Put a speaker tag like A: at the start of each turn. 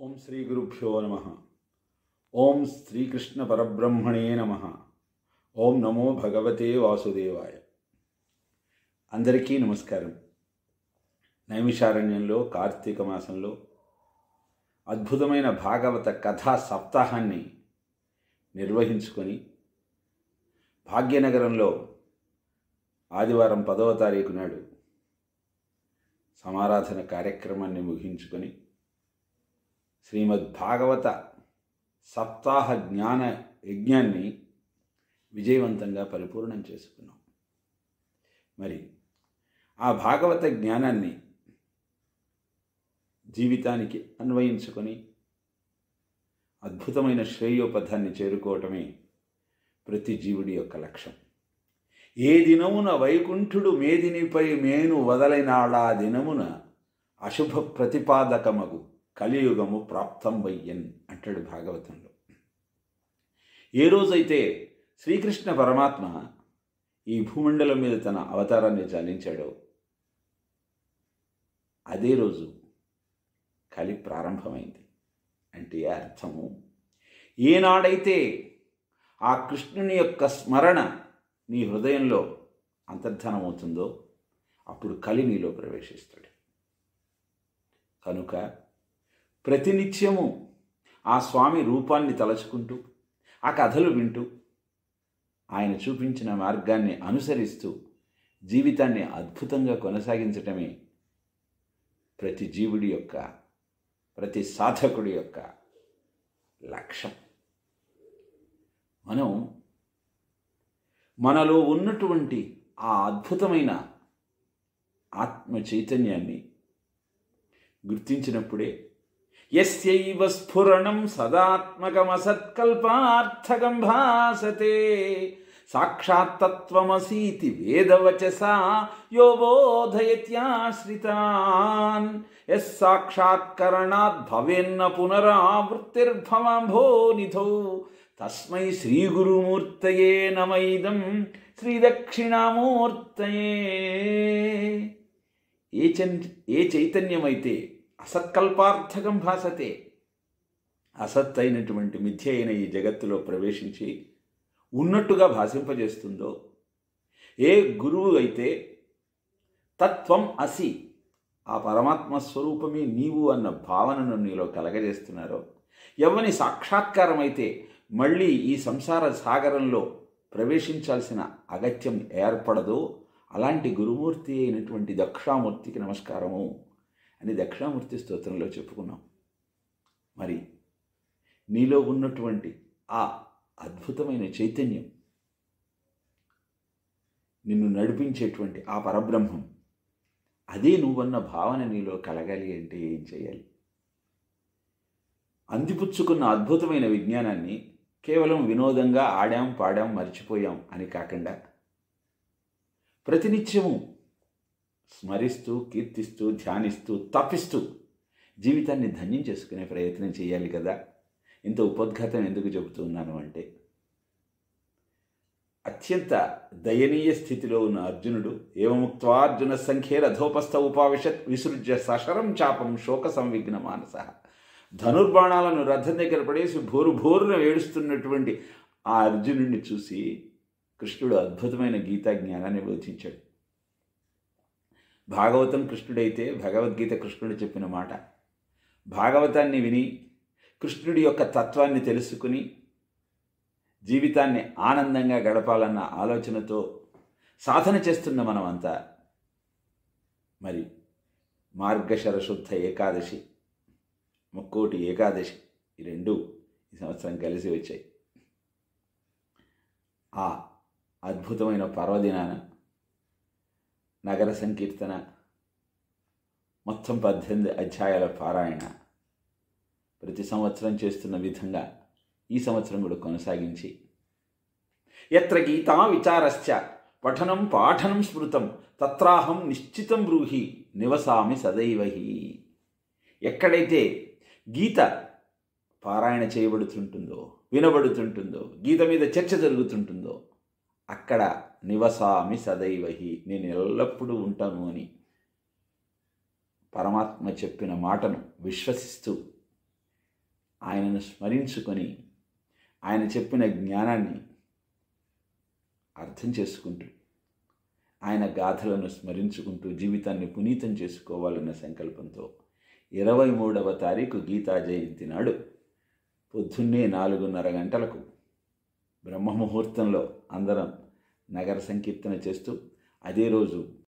A: ఓం శ్రీ గురుభ్యో నమ ఓం శ్రీకృష్ణ పరబ్రహ్మణే నమ ఓం నమో భగవతే వాసుదేవాయ అందరికీ నమస్కారం నైమిషారణ్యంలో కార్తీక మాసంలో అద్భుతమైన భాగవత కథా సప్తాహాన్ని నిర్వహించుకొని భాగ్యనగరంలో ఆదివారం పదవ తారీఖు నాడు సమారాధన కార్యక్రమాన్ని ముగించుకొని శ్రీమద్ భాగవత సప్తాహ జ్ఞాన యజ్ఞాన్ని విజయవంతంగా పరిపూర్ణం చేసుకున్నాం మరి ఆ భాగవత జ్ఞానాన్ని జీవితానికి అన్వయించుకొని అద్భుతమైన శ్రేయోపథాన్ని చేరుకోవటమే ప్రతి జీవుడి యొక్క లక్ష్యం ఏ దినమున వైకుంఠుడు మేదినిపై మేను వదలైనాడా దినమున అశుభ ప్రతిపాదకమగు కలియుగము ప్రాప్తం వయ్యన్ అంటాడు భాగవతంలో ఏ రోజైతే శ్రీకృష్ణ పరమాత్మ ఈ భూమండలం మీద తన అవతారాన్ని చాలించాడో అదే రోజు కలి ప్రారంభమైంది అంటే అర్థము ఏనాడైతే ఆ కృష్ణుని యొక్క స్మరణ నీ హృదయంలో అంతర్ధానమవుతుందో అప్పుడు కలి నీలో ప్రవేశిస్తాడు కనుక ప్రతినిత్యము ఆ స్వామి రూపాన్ని తలచుకుంటూ ఆ కథలు వింటూ ఆయన చూపించిన మార్గాన్ని అనుసరిస్తూ జీవితాన్ని అద్భుతంగా కొనసాగించటమే ప్రతి జీవుడి యొక్క ప్రతి సాధకుడి యొక్క లక్ష్యం మనం మనలో ఉన్నటువంటి ఆ అద్భుతమైన ఆత్మ చైతన్యాన్ని గుర్తించినప్పుడే యస్యైవ స్ఫురణం సదాత్మకమసత్కల్పార్థకం భాసతే సాక్షాత్తత్వమసీతి వేదవచసా యో బోధయత్యాశ్రితాన్ ఎస్ సాక్షాత్కరణాత్ భవేన్న పునరావృత్తిర్భవాంభో నిధౌ తస్మై శ్రీగురుమూర్తయే నమైదం శ్రీదక్షిణామూర్తయే ఏ చన్ ఏ చైతన్యమైతే అసత్కల్పార్థకం భాసతే అసత్ అయినటువంటి మిథ్య అయిన ఈ జగత్తులో ప్రవేశించి ఉన్నట్టుగా భాషింపజేస్తుందో ఏ గురువు అయితే తత్వం అసి ఆ పరమాత్మ స్వరూపమే నీవు అన్న భావనను నీలో కలగజేస్తున్నారో ఎవని సాక్షాత్కారం అయితే మళ్ళీ ఈ సంసార సాగరంలో ప్రవేశించాల్సిన అగత్యం ఏర్పడదో అలాంటి గురుమూర్తి అయినటువంటి దక్షామూర్తికి నమస్కారము అని దక్షిణామూర్తి స్తోత్రంలో చెప్పుకున్నాం మరి నీలో ఉన్నటువంటి ఆ అద్భుతమైన చైతన్యం నిన్ను నడిపించేటువంటి ఆ పరబ్రహ్మం అదే నువ్వన్న భావన నీలో కలగాలి అంటే ఏం చేయాలి అందిపుచ్చుకున్న అద్భుతమైన విజ్ఞానాన్ని కేవలం వినోదంగా ఆడాం పాడాం మర్చిపోయాం అని కాకుండా ప్రతినిత్యము స్మరిస్తూ కీర్తిస్తూ ధ్యానిస్తూ తప్పిస్తూ జీవితాన్ని ధన్యం చేసుకునే ప్రయత్నం చేయాలి కదా ఇంత ఉపోద్ఘాతం ఎందుకు చెబుతున్నాను అంటే అత్యంత దయనీయ స్థితిలో ఉన్న అర్జునుడు ఏమముక్త్వార్జున సంఖ్యే రథోపస్థ ఉపావిశత్ విసృజ్య సశరం చాపం శోక సంవిఘ్న మానస ధనుర్బాణాలను రథం దగ్గర పడేసి భోరు భోరున ఏడుస్తున్నటువంటి ఆ అర్జునుడిని చూసి కృష్ణుడు అద్భుతమైన గీతా జ్ఞానాన్ని బోధించాడు భాగవతం కృష్ణుడైతే భగవద్గీత కృష్ణుడు చెప్పిన మాట భాగవతాన్ని విని కృష్ణుడి యొక్క తత్వాన్ని తెలుసుకుని జీవితాన్ని ఆనందంగా గడపాలన్న ఆలోచనతో సాధన చేస్తున్న మనమంతా మరి మార్గశర శుద్ధ ఏకాదశి ముక్కోటి ఏకాదశి ఈ రెండు ఈ సంవత్సరం కలిసి వచ్చాయి ఆ అద్భుతమైన పర్వదినాన నగర సంకీర్తన మొత్తం పద్దెనిమిది అధ్యాయాల పారాయణ ప్రతి సంవత్సరం చేస్తున్న విధంగా ఈ సంవత్సరం కూడా కొనసాగించి ఎత్ర గీతా విచారశ్చ పఠనం పాఠనం స్మృతం తత్రాహం నిశ్చితం బ్రూహి నివసామి సదైవహి ఎక్కడైతే గీత పారాయణ చేయబడుతుంటుందో వినబడుతుంటుందో గీత మీద చర్చ జరుగుతుంటుందో అక్కడ నివసామి సదైవహి నేను ఎల్లప్పుడూ ఉంటాను అని పరమాత్మ చెప్పిన మాటను విశ్వసిస్తూ ఆయనను స్మరించుకొని ఆయన చెప్పిన జ్ఞానాన్ని అర్థం చేసుకుంటూ ఆయన గాథలను స్మరించుకుంటూ జీవితాన్ని పునీతం చేసుకోవాలన్న సంకల్పంతో ఇరవై మూడవ తారీఖు గీతా జయంతి నాడు పొద్దున్నే నాలుగున్నర గంటలకు బ్రహ్మముహూర్తంలో అందరం నగర సంకీర్తన చేస్తూ అదే రోజు